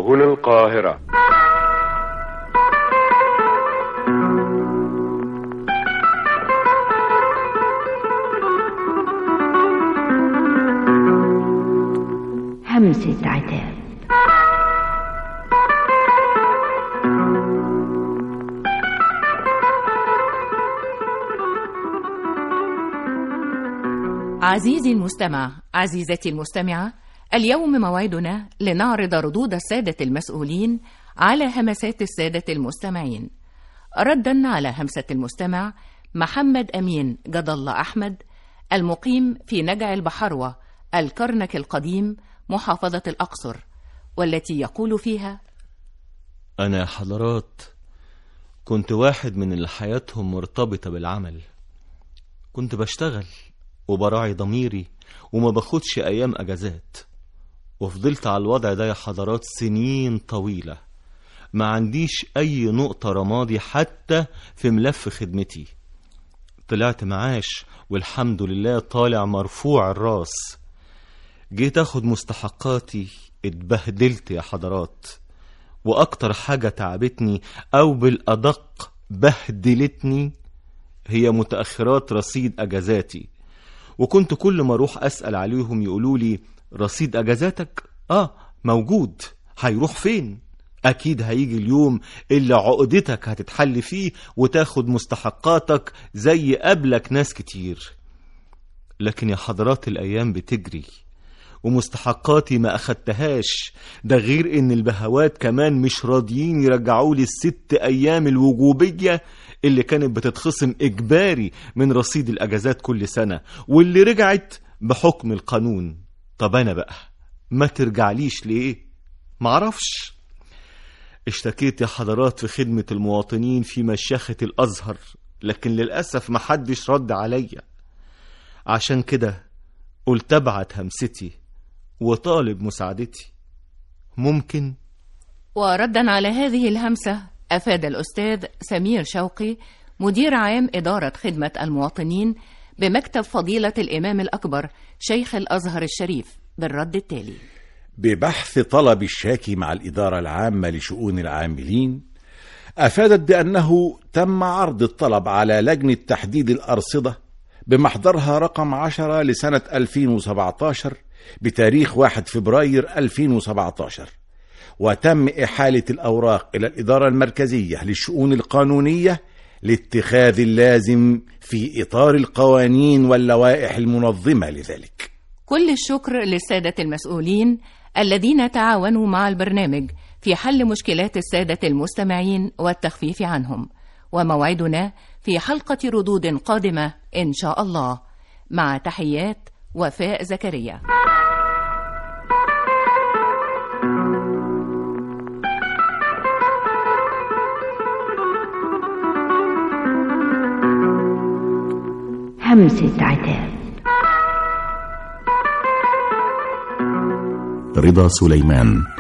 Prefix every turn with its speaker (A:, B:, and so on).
A: هنا القاهرة
B: همسة عتاب
C: عزيزي المستمع عزيزتي المستمعة اليوم موعدنا لنعرض ردود السادة المسؤولين على همسات السادة المستمعين ردا على همسة المستمع محمد أمين جد الله أحمد المقيم في نجع البحروة الكرنك القديم محافظة الأقصر والتي يقول فيها
D: أنا يا حضرات كنت واحد من اللي حياتهم مرتبطة بالعمل كنت بشتغل وبراعي ضميري وما باخدش أيام أجازات وفضلت على الوضع ده يا حضرات سنين طويلة ما عنديش أي نقطة رمادي حتى في ملف خدمتي طلعت معاش والحمد لله طالع مرفوع الراس جيت اخد مستحقاتي اتبهدلت يا حضرات واكتر حاجة تعبتني او بالادق بهدلتني هي متأخرات رصيد اجازاتي وكنت كل ما اروح اسأل عليهم يقولوا لي رصيد اجازاتك اه موجود هيروح فين اكيد هيجي اليوم اللي عقدتك هتتحل فيه وتاخد مستحقاتك زي قبلك ناس كتير لكن يا حضرات الايام بتجري ومستحقاتي ما أخدتهاش ده غير إن البهوات كمان مش راضيين يرجعوا لي الست أيام الوجوبية اللي كانت بتتخصم إجباري من رصيد الأجازات كل سنة واللي رجعت بحكم القانون طب أنا بقى ما ترجعليش ليه معرفش اشتكيت يا حضرات في خدمة المواطنين في مشيخة الأزهر لكن للأسف محدش رد عليا عشان كده قلت ابعت همستي وطالب مساعدتي ممكن
C: وردا على هذه الهمسة أفاد الأستاذ سمير شوقي مدير عام إدارة خدمة المواطنين بمكتب فضيلة الإمام الأكبر شيخ الأزهر الشريف بالرد التالي
E: ببحث طلب الشاكي مع الإدارة العامة لشؤون العاملين أفادت بأنه تم عرض الطلب على لجنة تحديد الأرصدة بمحضرها رقم 10 لسنة 2017 بتاريخ 1 فبراير 2017 وتم إحالة الأوراق إلى الإدارة المركزية للشؤون القانونية لاتخاذ اللازم في إطار القوانين واللوائح المنظمة لذلك
C: كل الشكر للسادة المسؤولين الذين تعاونوا مع البرنامج في حل مشكلات السادة المستمعين والتخفيف عنهم وموعدنا في حلقة ردود قادمة إن شاء الله مع تحيات وفاء زكريا
B: همسة عتاب
F: رضا سليمان